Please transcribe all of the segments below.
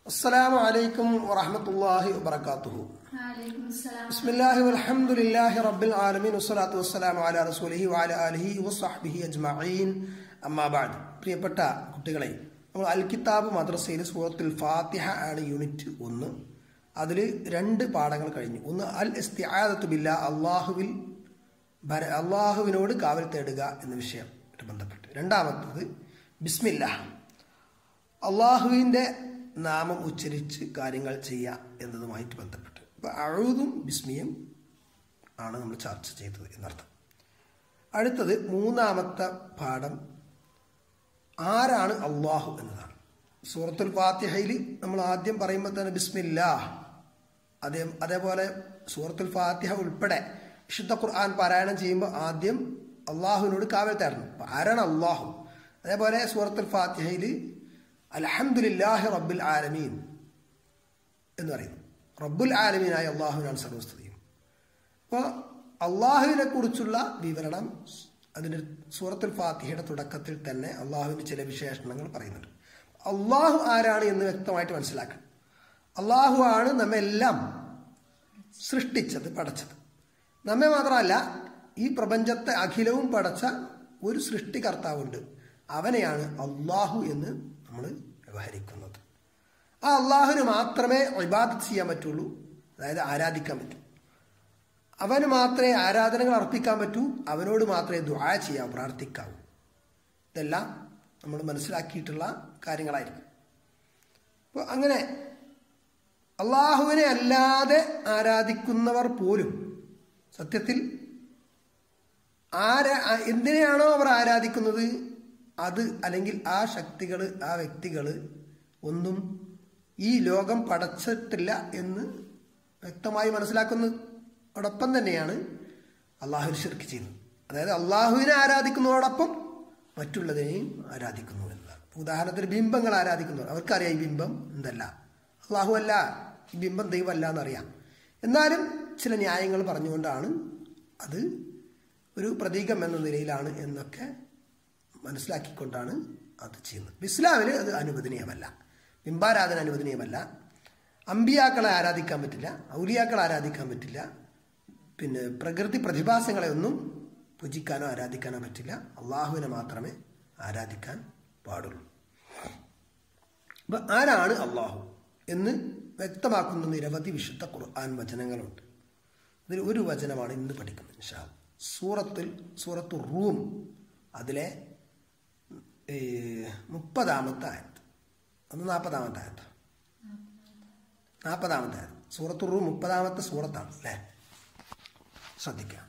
السلام عليكم ورحمة الله وبركاته وعليكم السلام بسم الله والحمد لله رب العالمين والصلاة والسلام على رسوله وعلى آله وصحبه أجمعين أما بعد പ്രിയപ്പെട്ട കുട്ടികളെ നമ്മൾ അൽ കിതാബ് മദ്രസയിൽ സൂറത്തുൽ ഫാത്തിഹ ആണ് യൂണിറ്റ് ഒന്ന് അതിൽ രണ്ട് പാഠങ്ങൾ കഴിഞ്ഞു ഒന്ന് അൽ ഇസ്തിആദത്തു ബില്ല അള്ളാഹുവിൽ ഭര- അള്ളാഹുവിനോട് കാവൽ തേടുക എന്ന വിഷയം ബന്ധപ്പെട്ട് രണ്ടാമത്തത് ബിസ്മില്ല അള്ളാഹുവിൻ്റെ നാമം ഉച്ചരിച്ച് കാര്യങ്ങൾ ചെയ്യുക എന്നതുമായിട്ട് ബന്ധപ്പെട്ട് അപ്പോൾ അഴുതും ബിസ്മിയും ആണ് നമ്മൾ ചർച്ച ചെയ്തത് എന്നർത്ഥം അടുത്തത് മൂന്നാമത്തെ പാഠം ആരാണ് അള്ളാഹു എന്നതാണ് സൂറത്തുൽ ഫാത്തിഹയിൽ നമ്മൾ ആദ്യം പറയുമ്പോൾ തന്നെ ബിസ്മില്ലാ അതേ അതേപോലെ സൂറത്തുൽ ഫാത്തിഹ ഉൾപ്പെടെ വിശുദ്ധ ഖുർആൻ പാരായണം ചെയ്യുമ്പോൾ ആദ്യം അള്ളാഹുവിനോട് കാവൽ തേടണം അപ്പോൾ ആരാണ് അള്ളാഹു അതേപോലെ സൂറത്തുൽ ഫാത്തിഹയിൽ അലഹമുല്ലാഹി റബ്ബുൽ ആലമീൻ എന്ന് പറയുന്നു റബ്ബുൽ ആലമീനായ അള്ളാഹുവിനാണ് സർവസ്തുതിയും അപ്പോൾ അള്ളാഹുവിനെ കുറിച്ചുള്ള വിവരണം അതിൻ്റെ സൂറത്തുൽ ഫാത്തിഹയുടെ തുടക്കത്തിൽ തന്നെ അള്ളാഹുവിൻ്റെ ചില വിശേഷണങ്ങൾ പറയുന്നുണ്ട് അള്ളാഹു ആരാണ് എന്ന് വ്യക്തമായിട്ട് മനസ്സിലാക്കണം അള്ളാഹു ആണ് നമ്മെല്ലാം സൃഷ്ടിച്ചത് പടച്ചത് നമ്മെ മാത്രമല്ല ഈ പ്രപഞ്ചത്തെ അഖിലവും പടച്ച ഒരു സൃഷ്ടികർത്താവുണ്ട് അവനെയാണ് അള്ളാഹു എന്ന് നമ്മൾ വ്യവഹരിക്കുന്നത് ആ അള്ളാഹുവിന് മാത്രമേ ഇബാദത്ത് ചെയ്യാൻ പറ്റുള്ളൂ അതായത് ആരാധിക്കാൻ പറ്റൂ അവന് മാത്രമേ ആരാധനകൾ അർപ്പിക്കാൻ പറ്റൂ അവനോട് മാത്രമേ ദുആ ചെയ്യാൻ പ്രാർത്ഥിക്കാവൂ ഇതെല്ലാം നമ്മൾ മനസ്സിലാക്കിയിട്ടുള്ള കാര്യങ്ങളായിരിക്കും അപ്പോൾ അങ്ങനെ അള്ളാഹുവിനെ അല്ലാതെ ആരാധിക്കുന്നവർ പോലും സത്യത്തിൽ ആരാ എന്തിനെയാണോ അവർ ആരാധിക്കുന്നത് അത് അല്ലെങ്കിൽ ആ ശക്തികൾ ആ വ്യക്തികൾ ഒന്നും ഈ ലോകം പടച്ചിട്ടില്ല എന്ന് വ്യക്തമായി മനസ്സിലാക്കുന്നതോടൊപ്പം തന്നെയാണ് അള്ളാഹു ശിർക്ക് ചെയ്യുന്നത് അതായത് അള്ളാഹുവിനെ ആരാധിക്കുന്നതോടൊപ്പം മറ്റുള്ളതിനെയും ആരാധിക്കുന്നു എന്നതാണ് ഉദാഹരണത്തിന് ബിംബങ്ങൾ ആരാധിക്കുന്നവർ അവർക്കറിയാം ഈ ബിംബം എന്തല്ല അള്ളാഹു അല്ല ഈ ബിംബം ദൈവമല്ല എന്നറിയാം എന്നാലും ചില ന്യായങ്ങൾ പറഞ്ഞുകൊണ്ടാണ് അത് ഒരു പ്രതീകം എന്ന നിലയിലാണ് എന്നൊക്കെ മനസ്സിലാക്കിക്കൊണ്ടാണ് അത് ചെയ്യുന്നത് ഇസ്ലാമിൽ അത് അനുവദനീയമല്ല ബിംബാരാധന അനുവദനീയമല്ല അമ്പിയാക്കളെ ആരാധിക്കാൻ പറ്റില്ല ഔലിയാക്കളെ ആരാധിക്കാൻ പറ്റില്ല പിന്നെ പ്രകൃതി പ്രതിഭാസങ്ങളെ ഒന്നും പൂജിക്കാനോ ആരാധിക്കാനോ പറ്റില്ല അള്ളാഹുവിനെ മാത്രമേ ആരാധിക്കാൻ പാടുള്ളൂ അപ്പം ആരാണ് അള്ളാഹു എന്ന് വ്യക്തമാക്കുന്ന നിരവധി വിശുദ്ധ ഖുർആൻ വചനങ്ങളുണ്ട് ഇതിൽ ഒരു വചനമാണ് ഇന്ന് പഠിക്കുന്നത് ഇൻഷാ അല്ലാ. സൂറത്തിൽ സൂറത്തു റൂം അതിലെ ഏ, മുപ്പതാമത്തെ ആയത്ത് ഒന്ന് നാൽപ്പതാമത്തെ ആയത്ത് നാൽപ്പതാമത്തെ ആയത്ത് സൂറത്തു റൂം മുപ്പതാമത്തെ സൂറത്താണ് അല്ലേ ശ്രദ്ധിക്കാം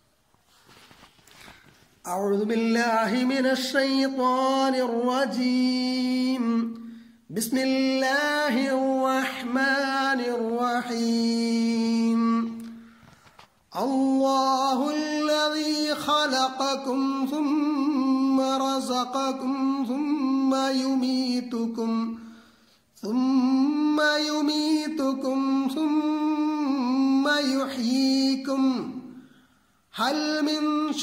أعوذ بالله من الشيطان الرجيم بسم الله الرحمن الرحيم الله الذي خلقكم ثم رزقكم ثم يميتكم ثم يميتكم ثم يحييكم هل من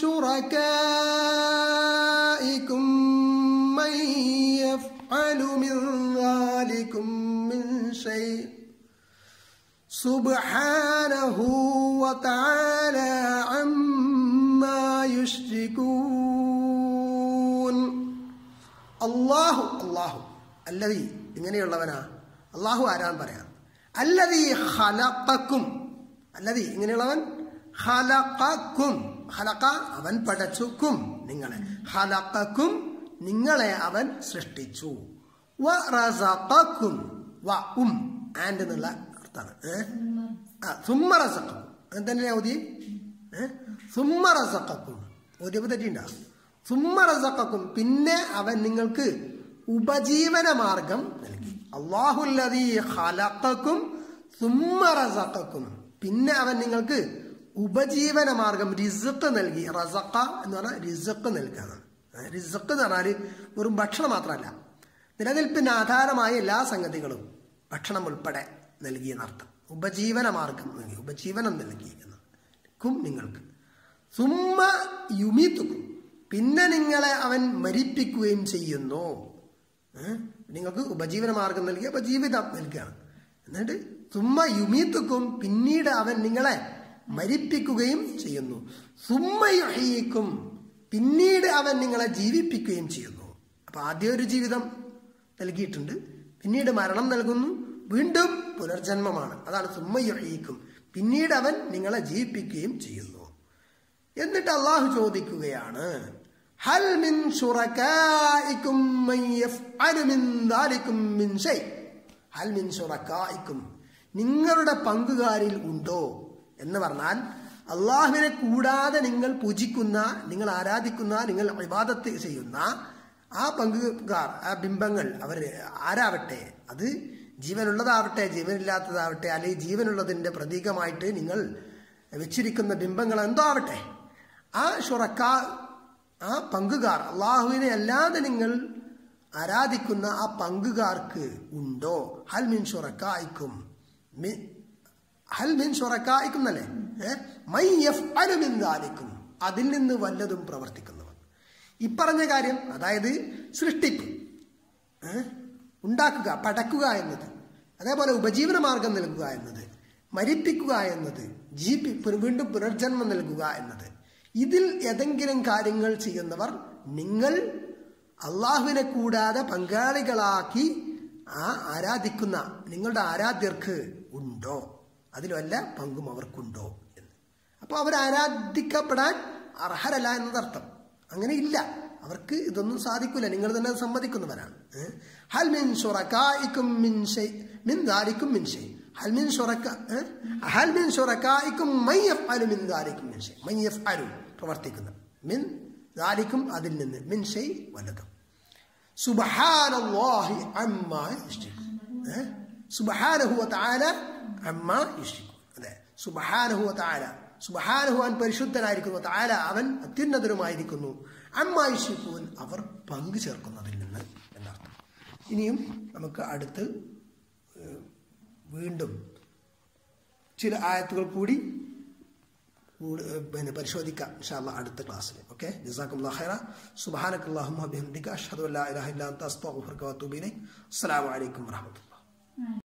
شركائكم من يفعل من ذلكم من شيء سبحانه وتعالى عما يشركون അള്ളാഹു അള്ളാഹു അല്ലതി ഇങ്ങനെയുള്ളവനാ അള്ളാഹു ആരാൻ പറയാം അല്ലതി ഹലക്കും അല്ലതി ഇങ്ങനെയുള്ളവൻ ഹലക്കും ഹലക്ക അവൻ പടച്ചുക്കും നിങ്ങളെ ഹലക്കും നിങ്ങളെ അവൻ സൃഷ്ടിച്ചു വ റസഖക്കും വ ഉം ആൻഡ് എന്നുള്ള അർത്ഥമാണ് ഏഹ് ആ സുമ്മ റസഖക്കും അങ്ങനെ തന്നെയാ ഓതി ഏഹ് സുമ്മ റസഖക്കും ഓതിയപ്പോൾ തെറ്റിണ്ടാ സുമ്മ റസഖക്കും പിന്നെ അവൻ നിങ്ങൾക്ക് ഉപജീവന മാർഗം നൽകി അള്ളാഹുല്ലതീ ഹലക്കും സുമ്മ റസഖക്കും പിന്നെ അവൻ നിങ്ങൾക്ക് ഉപജീവന മാർഗം റിസക്ക് നൽകി റസക്ക എന്ന് പറഞ്ഞാൽ റിസക്ക് നൽകാനാണ് റിസക്ക് എന്ന് പറഞ്ഞാൽ വെറും ഭക്ഷണം മാത്രമല്ല നിലനിൽപ്പിന് ആധാരമായ എല്ലാ സംഗതികളും ഭക്ഷണം ഉൾപ്പെടെ നൽകിയെന്നർത്ഥം ഉപജീവന മാർഗം നൽകി ഉപജീവനം നൽകി എന്ന് ക്കും നിങ്ങൾക്ക് സുമ്മ യുമിത്തുക്കും പിന്നെ നിങ്ങളെ അവൻ മരിപ്പിക്കുകയും ചെയ്യുന്നു ഏ? നിങ്ങൾക്ക് ഉപജീവന മാർഗം നൽകി ഉപജീവിതം നൽകുകയാണ് എന്നിട്ട് സുമ്മ യുമീത്തുക്കും പിന്നീട് അവൻ നിങ്ങളെ മരിപ്പിക്കുകയും ചെയ്യുന്നു സുമ്മ യുഹീക്കും പിന്നീട് അവൻ നിങ്ങളെ ജീവിപ്പിക്കുകയും ചെയ്യുന്നു അപ്പൊ ആദ്യം ഒരു ജീവിതം നൽകിയിട്ടുണ്ട് പിന്നീട് മരണം നൽകുന്നു വീണ്ടും പുനർജന്മമാണ് അതാണ് സുമ്മ യുഹീക്കും പിന്നീട് അവൻ നിങ്ങളെ ജീവിപ്പിക്കുകയും ചെയ്യുന്നു എന്നിട്ട് അള്ളാഹു ചോദിക്കുകയാണ് ഹൽ മിൻ ശുറകായിക്കും മൻ യഫ്അലു മിൻ ദാലിക്കും മിൻ ഷൈ ഹൽ മിൻ ശുറകായിക്കും നിങ്ങളുടെ പങ്കുകാരിൽ ഉണ്ടോ എന്ന് പറഞ്ഞാൽ അള്ളാഹുവിനെ കൂടാതെ നിങ്ങൾ പൂജിക്കുന്ന നിങ്ങൾ ആരാധിക്കുന്ന നിങ്ങൾ ഇബാദത്ത് ചെയ്യുന്ന ആ പങ്കുകാർ ആ ബിംബങ്ങൾ അവർ ആരാവട്ടെ അത് ജീവനുള്ളതാവട്ടെ ജീവനില്ലാത്തതാവട്ടെ അല്ലെങ്കിൽ ജീവനുള്ളതിൻ്റെ പ്രതീകമായിട്ട് നിങ്ങൾ വെച്ചിരിക്കുന്ന ബിംബങ്ങൾ എന്തോ ആവട്ടെ ആ ഷുറക്ക ആ പങ്കുകാർ അള്ളാഹുവിനെ അല്ലാതെ നിങ്ങൾ ആരാധിക്കുന്ന ആ പങ്കുകാർക്ക് ഉണ്ടോ ഹൽ മിൻ ഷുറക്കായിക്കും ഹൽ മിൻ ഷുറക്കായിക്കും എന്നല്ലേ ഏഹ് മൈ എഫ് അലുമിന്ദാലിക്കും അതിൽ നിന്ന് വല്ലതും പ്രവർത്തിക്കുന്നവർ ഇപ്പറഞ്ഞ കാര്യം അതായത് സൃഷ്ടിപ്പ് ഏഹ് ഉണ്ടാക്കുക പടക്കുക എന്നത് അതേപോലെ ഉപജീവന മാർഗം നൽകുക എന്നത് മരിപ്പിക്കുക എന്നത് ജീവി വീണ്ടും പുനർജന്മം നൽകുക എന്നത് ഇതിൽ ഏതെങ്കിലും കാര്യങ്ങൾ ചെയ്യുന്നവർ നിങ്ങൾ അള്ളാഹുവിനെ കൂടാതെ പങ്കാളികളാക്കി ആ ആരാധിക്കുന്ന നിങ്ങളുടെ ആരാധ്യർക്ക് ഉണ്ടോ അതിൽ വല്ല പങ്കും അവർക്കുണ്ടോ എന്ന് അപ്പോൾ അവർ ആരാധിക്കപ്പെടാൻ അർഹരല്ല എന്നതർത്ഥം അങ്ങനെ ഇല്ല അവർക്ക് ഇതൊന്നും സാധിക്കില്ല നിങ്ങൾ തന്നെ അത് സമ്മതിക്കുന്നവരാണ് ഹൽ മിൻ ഷുറക്കായിക്കും മിൻ ഷൈ മിൻ ദാലിക്കും മിൻ ഷൈ ഹൽ മിൻ ഷുറക്ക ഹൽ മിൻ ഷുറക്കായിക്കും മൈ എഫ് അലു മിൻ ദാലിക്കും മിൻ ഷൈ മൈ എഫ് അലു പ്രവർത്തിക്കുന്ന മിൻ ദാലിക്കും അതിൽ നിന്ന് മിൻ ഷൈ വല്ലതും സുബ്ഹാനല്ലാഹി അമ്മാ യുഷ്രിക്കും സുബ്ഹാനഹു വതആല അമ്മാ യുഷ്രിക്കും അതെ സുബ്ഹാനഹു വതആല സുബ്ഹാനഹു അവൻ പരിശുദ്ധനായിരിക്കുന്നു തആല അവൻ അത്യുന്നതനുമായിരിക്കുന്നു അമ്മാ യുഷ്രിക്കൂൻ അവർ പങ്കു ചേർക്കുന്നതിൽ നിന്ന് എന്നർത്ഥം ഇനിയും നമുക്ക് അടുത്ത് വീണ്ടും ചില ആയത്തുകൾ കൂടി പിന്നെ പരിശോധിക്കാം ഇൻഷാല്ല അടുത്ത ക്ലാസ്സിൽ ഓക്കെ ജസാഖുല്ലാ ഖൈറ സുബ്ഹാനക്കല്ലാഹുമ്മ ബിഹംദിക അഷ്ഹദു അല്ലാ ഇലാഹ ഇല്ലാ അൻത അസ്തഗ്ഫിറുക വഅതൂബു ഇലൈക് അസ്സലാമു അലൈക്കും വറഹ്മത്തുള്ളാഹി